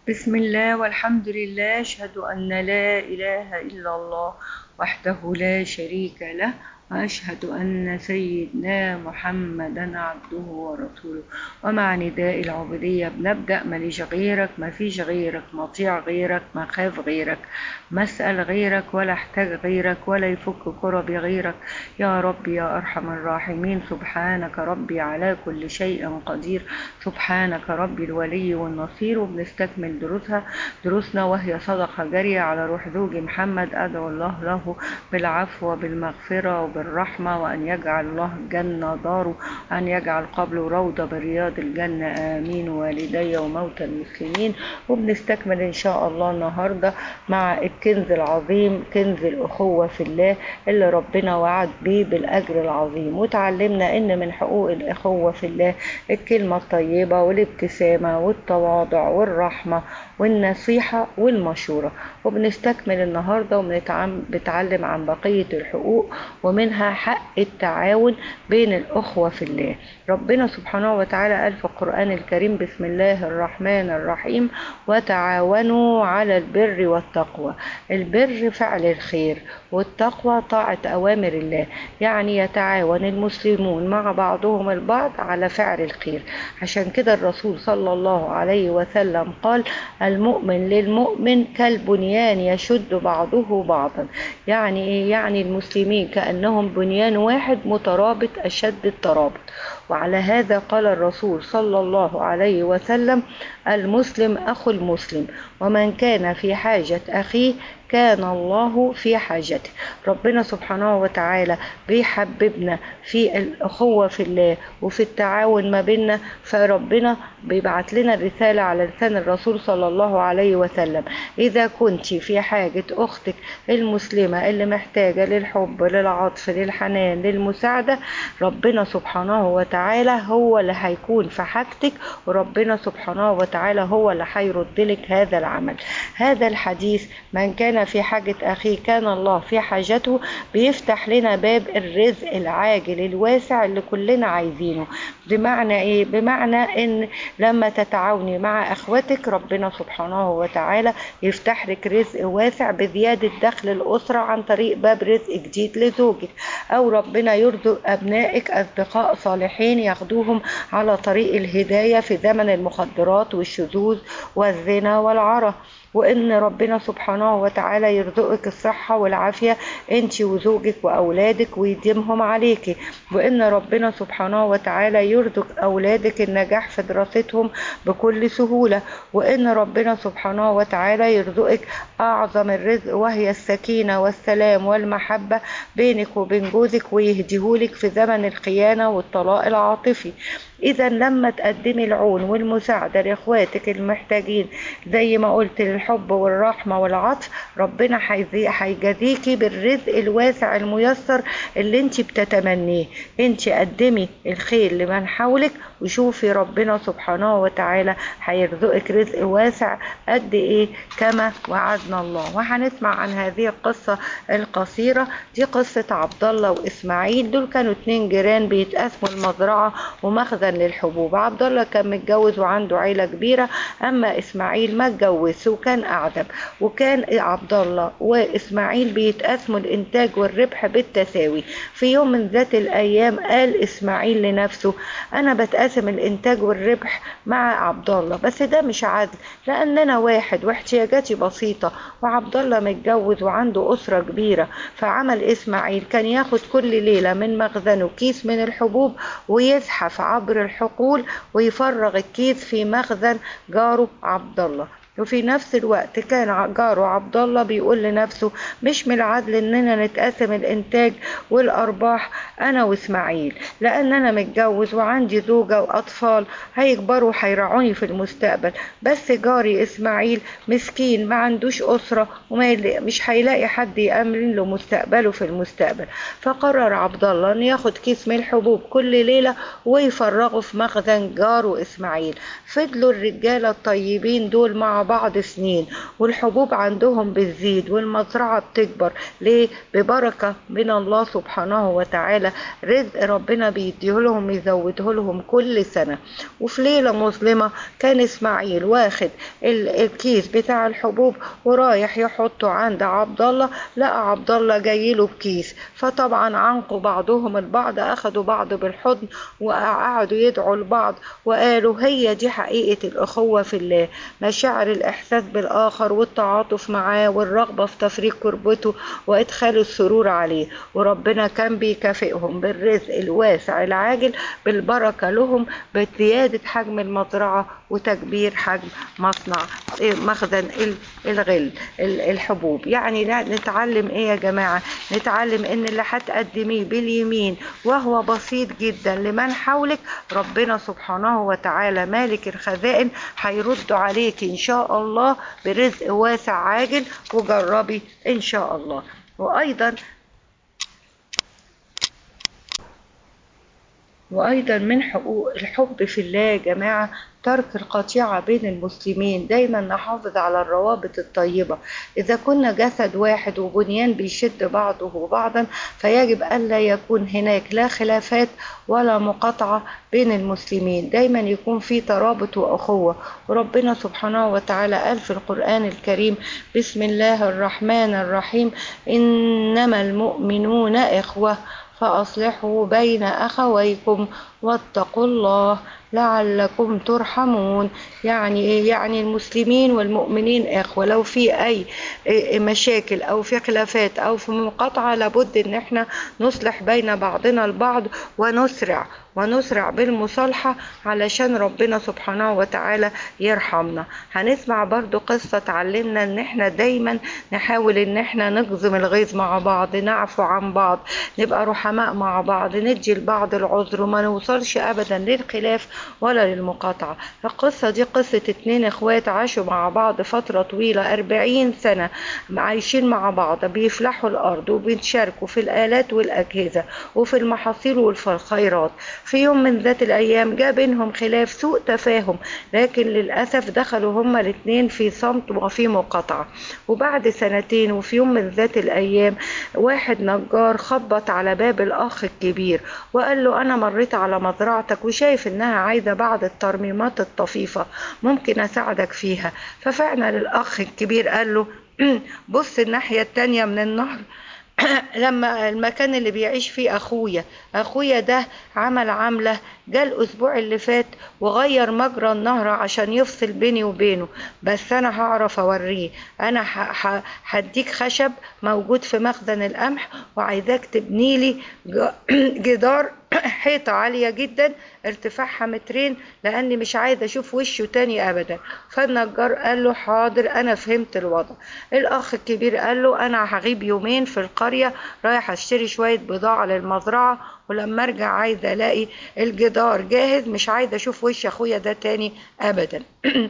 بسم الله والحمد لله أشهد أن لا إله إلا الله وحده لا شريك له وأشهد أن سيدنا محمدا عبده ورسوله ومع نداء العبودية بنبدأ ماليش غيرك ما فيش غيرك مطيع غيرك ما خاف غيرك مسأل غيرك ولا احتاج غيرك ولا يفك كربي غيرك يا رب يا أرحم الراحمين سبحانك ربي على كل شيء قدير سبحانك ربي الولي والنصير وبنستكمل دروسها دروسنا وهي صدقة جارية على روح زوجي محمد أدعو الله له بالعفو وبالمغفرة وبالرحمة وأن يجعل الله الجنة داره أن يجعل قبله روضة برياض الجنة آمين والدي وموتى المسلمين وبنستكمل إن شاء الله النهاردة مع الكنز العظيم كنز الأخوة في الله اللي ربنا وعد بيه بالأجر العظيم وتعلمنا إن من حقوق الأخوة في الله الكلمة الطيبة والابتسامة والتواضع والرحمة والنصيحة والمشورة وبنستكمل النهاردة وبنتعلم عن بقية الحقوق ومنها حق التعاون بين الأخوة في الله ربنا سبحانه وتعالى قال في القرآن الكريم بسم الله الرحمن الرحيم وتعاونوا على البر والتقوى البر فعل الخير والتقوى طاعة أوامر الله يعني يتعاون المسلمون مع بعضهم البعض على فعل الخير عشان كده الرسول صلى الله عليه وسلم قال المؤمن للمؤمن كالبنيان يشد بعضه بعضا يعني ايه يعني المسلمين كأنهم بنيان واحد مترابط أشد الترابط وعلى هذا قال الرسول صلى الله عليه وسلم المسلم أخو المسلم ومن كان في حاجة أخيه كان الله في حاجته ربنا سبحانه وتعالى بيحببنا في الأخوة في الله وفي التعاون ما بيننا فربنا بيبعت لنا الرسالة على لسان الرسول صلى الله عليه وسلم إذا كنت في حاجة أختك المسلمة اللي محتاجة للحب للعطف للحنان للمساعدة ربنا سبحانه وتعالى هو اللي هيكون في حاجتك وربنا سبحانه وتعالى هو اللي هيرد لك هذا العمل هذا الحديث من كان في حاجة أخيه كان الله في حاجته بيفتح لنا باب الرزق العاجل الواسع اللي كلنا عايزينه بمعنى إيه؟ بمعنى إن لما تتعاوني مع أخواتك ربنا سبحانه وتعالى يفتح لك رزق واسع بزيادة دخل الأسرة عن طريق باب رزق جديد لزوجك أو ربنا يرزق أبنائك أصدقاء صالحين ياخدوهم على طريق الهداية في زمن المخدرات والشذوذ والزنا والعرى وان ربنا سبحانه وتعالى يرزقك الصحة والعافية انت وزوجك واولادك ويديمهم عليك وان ربنا سبحانه وتعالى يرزق اولادك النجاح في دراستهم بكل سهولة وان ربنا سبحانه وتعالى يرزقك اعظم الرزق وهي السكينة والسلام والمحبة بينك وبين جوزك ويهديهولك في زمن الخيانة والطلاق العاطفي اذا لما تقدمي العون والمساعدة لاخواتك المحتاجين زي ما قلت الحب والرحمة والعطف ربنا هيجازيكي بالرزق الواسع الميسر اللي انت بتتمنيه انت قدمي الخير لمن حولك وشوفي ربنا سبحانه وتعالى هيرزقك رزق واسع قد ايه كما وعدنا الله وهنسمع عن هذه القصة القصيرة دي قصة عبد الله واسماعيل دول كانوا اتنين جيران بيتقاسموا المزرعة ومخزن للحبوب عبد الله كان متجوز وعنده عيلة كبيرة اما اسماعيل ما اتجوزش وكان اعدم وكان عبد الله واسماعيل بيتقاسموا الانتاج والربح بالتساوي في يوم من ذات الايام قال اسماعيل لنفسه انا بتقاسم الانتاج والربح مع عبد الله بس ده مش عدل لان انا واحد واحتياجاتي بسيطه وعبد الله متجوز وعنده اسره كبيره فعمل اسماعيل كان ياخد كل ليله من مخزنه كيس من الحبوب ويزحف عبر الحقول ويفرغ الكيس في مخزن جاره عبد الله وفي نفس الوقت كان جاره عبد الله بيقول لنفسه مش من العدل اننا نتقاسم الانتاج والارباح انا واسماعيل لان انا متجوز وعندي زوجه واطفال هيكبروا هيرعوني في المستقبل بس جاري اسماعيل مسكين ما عندوش اسره ومش هيلاقي حد يامن له مستقبله في المستقبل فقرر عبد الله ان ياخد كيس من الحبوب كل ليله ويفرغه في مخزن جاره اسماعيل فضلوا الرجاله الطيبين دول مع مع بعض سنين والحبوب عندهم بتزيد والمزرعة بتكبر ليه ببركة من الله سبحانه وتعالى رزق ربنا بيديه لهم يزوده لهم كل سنة وفي ليلة مظلمة كان إسماعيل واخد الكيس بتاع الحبوب ورايح يحطه عند عبد الله لقى عبد الله جاي له بكيس فطبعا عنقوا بعضهم البعض أخدوا بعض بالحضن وقعدوا يدعوا لبعض وقالوا هي دي حقيقة الأخوة في الله مشاعر الإحساس بالآخر والتعاطف معاه والرغبة في تفريق كربته وإدخال السرور عليه وربنا كان بيكافئهم بالرزق الواسع العاجل بالبركة لهم بزيادة حجم المزرعة وتكبير حجم مصنع مخزن الغل الحبوب يعني نتعلم ايه يا جماعة نتعلم ان اللي هتقدميه باليمين وهو بسيط جدا لمن حولك ربنا سبحانه وتعالى مالك الخزائن هيرد عليك ان شاء الله برزق واسع عاجل وجربي ان شاء الله وايضا وأيضا من حقوق الحب في الله يا جماعة ترك القطيعة بين المسلمين دايما نحافظ على الروابط الطيبة إذا كنا جسد واحد وبنيان بيشد بعضه بعضا فيجب ألا يكون هناك لا خلافات ولا مقاطعة بين المسلمين دايما يكون في ترابط وأخوة وربنا سبحانه وتعالى قال في القرآن الكريم بسم الله الرحمن الرحيم إنما المؤمنون إخوة فأصلحوا بين أخويكم واتقوا الله لعلكم ترحمون يعني ايه يعني المسلمين والمؤمنين اخوه لو في اي مشاكل او في خلافات او في مقاطعه لابد ان احنا نصلح بين بعضنا البعض ونسرع ونسرع بالمصالحة علشان ربنا سبحانه وتعالى يرحمنا هنسمع برضو قصة تعلمنا ان احنا دايما نحاول ان احنا نجزم الغيظ مع بعض نعفو عن بعض نبقى رحماء مع بعض ندي لبعض العذر وما نوصلش ابدا للخلاف ولا للمقاطعة القصة دي قصة اتنين اخوات عاشوا مع بعض فترة طويلة اربعين سنة عايشين مع بعض بيفلحوا الارض وبيتشاركوا في الالات والاجهزة وفي المحاصيل والخيرات في يوم من ذات الأيام جاء بينهم خلاف سوء تفاهم لكن للأسف دخلوا هما الاثنين في صمت وفي مقاطعة وبعد سنتين وفي يوم من ذات الأيام واحد نجار خبط على باب الأخ الكبير وقال له أنا مريت على مزرعتك وشايف إنها عايزة بعض الترميمات الطفيفة ممكن أساعدك فيها ففعلا الأخ الكبير قال له بص الناحية التانية من النهر لما المكان اللي بيعيش فيه اخويا اخويا ده عمل عملة جه الاسبوع اللي فات وغير مجرى النهر عشان يفصل بيني وبينه بس انا هعرف اوريه انا هديك خشب موجود في مخزن القمح وعايزاك تبني لي جدار حيطة عالية جدا ارتفاعها مترين لاني مش عايزة اشوف وشه تاني ابدا فالنجار قال له حاضر انا فهمت الوضع الاخ الكبير قال له انا هغيب يومين في القرية رايح اشتري شوية بضاعة للمزرعة ولما ارجع عايزة الاقي الجدار جاهز مش عايزة اشوف وش اخويا ده تاني ابدا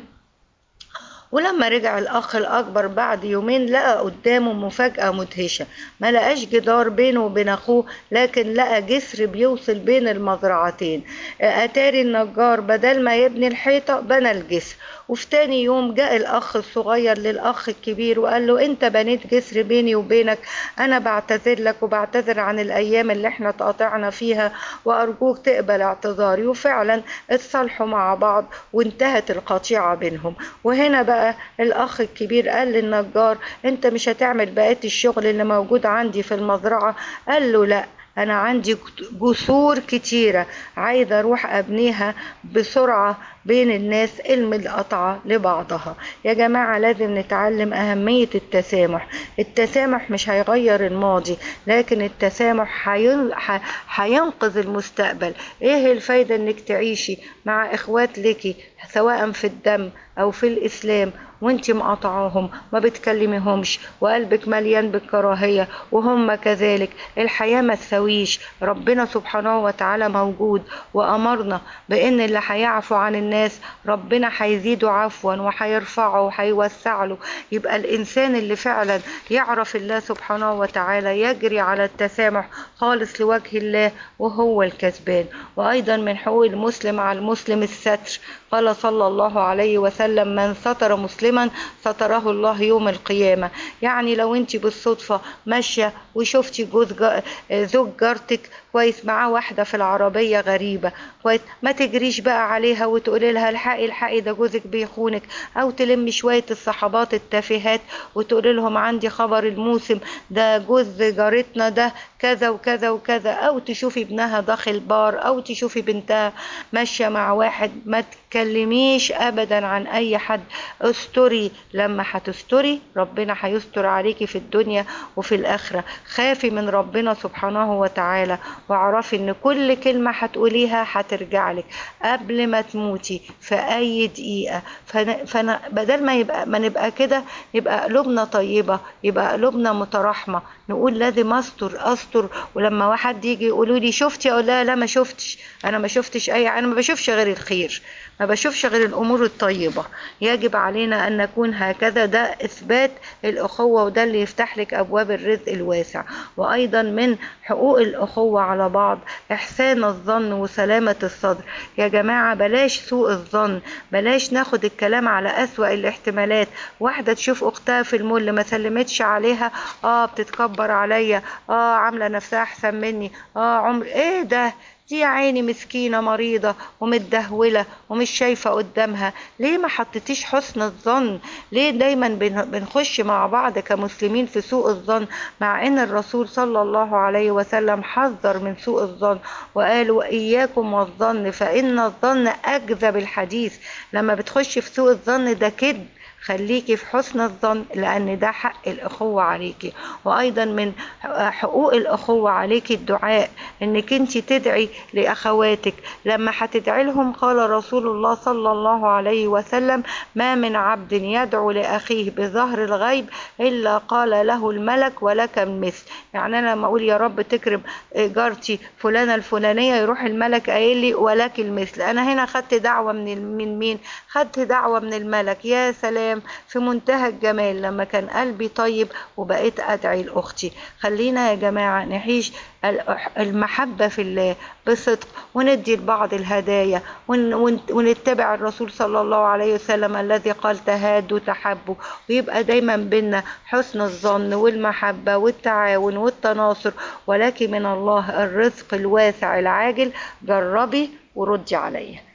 ولما رجع الأخ الأكبر بعد يومين لقى قدامه مفاجأة مدهشة ما لقاش جدار بينه وبين أخوه لكن لقى جسر بيوصل بين المزرعتين أتاري النجار بدل ما يبني الحيطة بنى الجسر وفي تاني يوم جاء الأخ الصغير للأخ الكبير وقال له أنت بنيت جسر بيني وبينك أنا بعتذر لك وبعتذر عن الأيام اللي احنا اتقاطعنا فيها وأرجوك تقبل اعتذاري وفعلا اتصالحوا مع بعض وانتهت القطيعة بينهم وهنا بقى الأخ الكبير قال للنجار أنت مش هتعمل بقية الشغل اللي موجود عندي في المزرعة قال له لأ أنا عندي جسور كتيرة عايزة أروح أبنيها بسرعة بين الناس المنقطعة لبعضها يا جماعة لازم نتعلم أهمية التسامح التسامح مش هيغير الماضي لكن التسامح هينقذ المستقبل ايه الفايدة انك تعيشي مع اخوات لك سواء في الدم او في الاسلام وانت مقاطعاهم ما بتكلميهمش وقلبك مليان بالكراهية وهم كذلك الحياة ما تسويش ربنا سبحانه وتعالى موجود وأمرنا بأن اللي هيعفو عن الناس ربنا هيزيده عفوا وهيرفعه وهيوسع له يبقى الإنسان اللي فعلا يعرف الله سبحانه وتعالى يجري على التسامح خالص لوجه الله وهو الكسبان وأيضا من حقوق المسلم على المسلم الستر قال صلى الله عليه وسلم من ستر مسلما ستره الله يوم القيامة يعني لو انت بالصدفة ماشية وشفتي جوز جا- زوج جارتك كويس معاه واحدة في العربية غريبة كويس ما تجريش بقى عليها وتقولي لها الحقي الحقي ده جوزك بيخونك او تلمي شوية الصحابات التافهات وتقولي لهم عندي خبر الموسم ده جوز جارتنا ده كذا وكذا وكذا او تشوفي ابنها داخل بار او تشوفي بنتها ماشية مع واحد ما تكلميش ابدا عن اي حد استري لما هتستري ربنا هيستر عليكي في الدنيا وفي الاخرة خافي من ربنا سبحانه وتعالى واعرفي ان كل كلمة هتقوليها هترجع لك قبل ما تموتي في اي دقيقة فأنا, فأنا بدل ما يبقى ما نبقى كده يبقى قلوبنا طيبة يبقى قلوبنا متراحمة نقول لازم استر استر ولما واحد يجي يقولوا لي شفتي اقول لا لا ما شفتش انا ما شفتش اي انا ما بشوفش غير الخير ما بشوفش غير الامور الطيبة يجب علينا ان نكون هكذا ده اثبات الاخوة وده اللي يفتح لك ابواب الرزق الواسع وايضا من حقوق الاخوة على بعض احسان الظن وسلامة الصدر يا جماعة بلاش سوء الظن بلاش ناخد الكلام على اسوأ الاحتمالات واحدة تشوف اختها في المول ما سلمتش عليها اه بتتكبر عليا اه عاملة نفسها احسن مني اه عمر ايه ده دي يا عيني مسكينة مريضة ومتدهولة ومش شايفة قدامها ليه ما حطيتيش حسن الظن ليه دايما بن- بنخش مع بعض كمسلمين في سوء الظن مع ان الرسول صلى الله عليه وسلم حذر من سوء الظن وقال وإياكم والظن فإن الظن أكذب الحديث لما بتخش في سوء الظن ده كذب خليكي في حسن الظن لان ده حق الاخوه عليكي وايضا من حقوق الاخوه عليكي الدعاء انك انت تدعي لاخواتك لما هتدعي لهم قال رسول الله صلى الله عليه وسلم ما من عبد يدعو لاخيه بظهر الغيب الا قال له الملك ولك المثل يعني انا لما اقول يا رب تكرم جارتي فلانه الفلانيه يروح الملك قايل لي ولك المثل انا هنا خدت دعوه من من مين خدت دعوه من الملك يا سلام في منتهى الجمال لما كان قلبي طيب وبقيت ادعي لاختي خلينا يا جماعه نعيش المحبه في الله بصدق وندي لبعض الهدايا ون- ون- ونتبع الرسول صلى الله عليه وسلم الذي قال تهادوا تحبوا ويبقى دايما بينا حسن الظن والمحبه والتعاون والتناصر ولكن من الله الرزق الواسع العاجل جربي وردي عليا